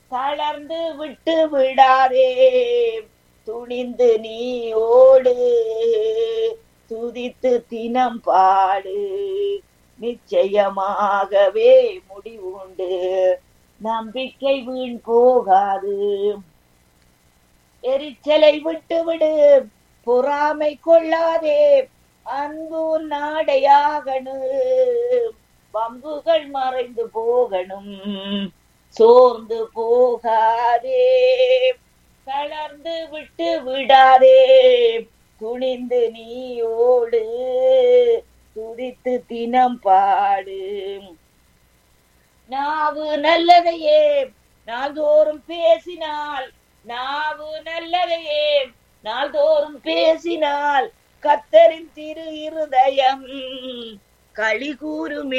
தளர்ந்து விட்டு விடாதே துணிந்து நீ ஓடு துதித்து தினம் பாடு நிச்சயமாகவே முடிவுண்டு நம்பிக்கை வீண் போகாது எரிச்சலை விட்டு விடு பொறாமை கொள்ளாதே அன்பு நாடையாகணும் பம்புகள் மறைந்து போகணும் சோர்ந்து போகாதே தளர்ந்து விட்டு விடாதே துணிந்து நீ ஓடு துதித்து தினம் பாடு நாவு நல்லதையே நாள்தோறும் பேசினால் நாவு நல்லதையே நாள்தோறும் பேசினால் கத்தரின் திரு இருதயம் களி கூறுமே